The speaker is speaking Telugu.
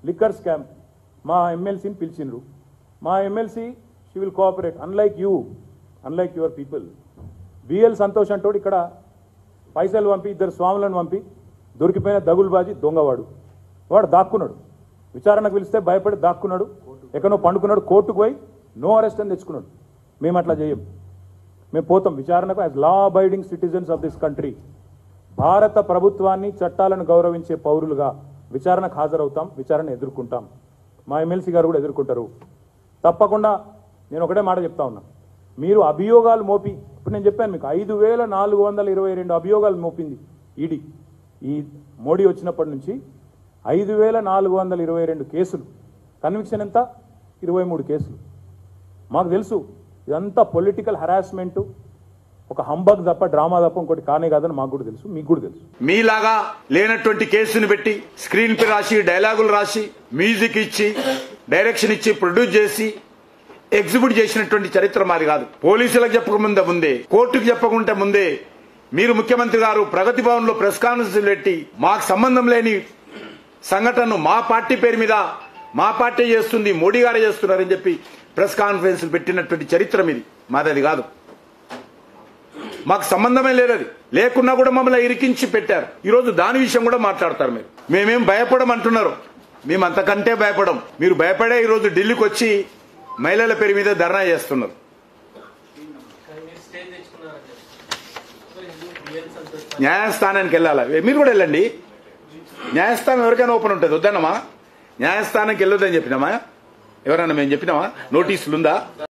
లిక్కర్ స్కామ్ మా ఎమ్మెల్సీని పిలిచిండ్రు మా MLC she will cooperate unlike you unlike your people BL Santosh అంటోడు ఇక్కడ పైసలు పంపి ఇద్దరు స్వాములను పంపి దొరికిపోయిన దగులుబాజీ దొంగవాడు వాడు దాక్కున్నాడు విచారణకు పిలిస్తే భయపడి దాక్కున్నాడు ఎక్కడో పండుకున్నాడు కోర్టుకు పోయి నో అరెస్ట్ అని తెచ్చుకున్నాడు మేము అట్లా చేయం మేము పోతాం విచారణకు as law abiding citizens of this country భారత ప్రభుత్వాన్ని చట్టాలను గౌరవించే పౌరులుగా విచారణకు హాజరవుతాం విచారణ ఎదుర్కొంటాం మా ఎమ్మెల్సీ గారు కూడా ఎదుర్కొంటారు తప్పకుండా నేను ఒకటే మాట చెప్తా ఉన్నా మీరు అభియోగాలు మోపి ఇప్పుడు నేను చెప్పాను మీకు ఐదు వేల నాలుగు వందల ఇరవై రెండు అభియోగాలు మోపింది ఈడీ ఈ మోడీ వచ్చినప్పటి నుంచి ఐదు వేల నాలుగు వందల ఇరవై రెండు కేసులు కన్విక్షన్ ఎంత ఇరవై మూడు కేసులు మాకు తెలుసు ఇదంతా పొలిటికల్ హరాస్మెంట్ ఒక హంబగ్ తప్ప డ్రామా తప్ప ఇంకోటి కానే కాదని మాకు కూడా తెలుసు మీకు కూడా తెలుసు మీలాగా లేనటువంటి కేసుని పెట్టి స్క్రీన్ పే రాసి డైలాగులు రాసి మ్యూజిక్ ఇచ్చి డైరెక్షన్ ఇచ్చి ప్రొడ్యూస్ చేసి ఎగ్జిక్యూట్ చేసినటువంటి చరిత్ర మాది కాదు పోలీసులకు చెప్పకముందే ముందే కోర్టుకు చెప్పకుంటే ముందే మీరు ముఖ్యమంత్రి గారు ప్రగతి భవన్ లో ప్రెస్ కాన్ఫరెన్స్ పెట్టి మాకు సంబంధం లేని సంఘటనను మా పార్టీ పేరు మీద మా పార్టీ చేస్తుంది మోడీ గారే చేస్తున్నారని చెప్పి ప్రెస్ కాన్ఫరెన్స్ పెట్టినటువంటి చరిత్ర మీది మాది అది కాదు మాకు సంబంధమే లేదు అది లేకున్నా కూడా మమ్మల్ని ఇరికించి పెట్టారు ఈరోజు దాని విషయం కూడా మాట్లాడతారు మీరు మేమేం భయపడం అంటున్నారు మేము అంతకంటే భయపడం మీరు భయపడే ఈరోజు ఢిల్లీకి వచ్చి మహిళల పేరు మీద ధర్నా చేస్తున్నారు న్యాయస్థానానికి వెళ్ళాలా మీరు కూడా వెళ్ళండి న్యాయస్థానం ఎవరికైనా ఓపెన్ ఉంటుంది వద్దన్నమా న్యాయస్థానానికి వెళ్ళొద్దని చెప్పినామా ఎవరన్నా మేము చెప్పినామా నోటీసులు ఉందా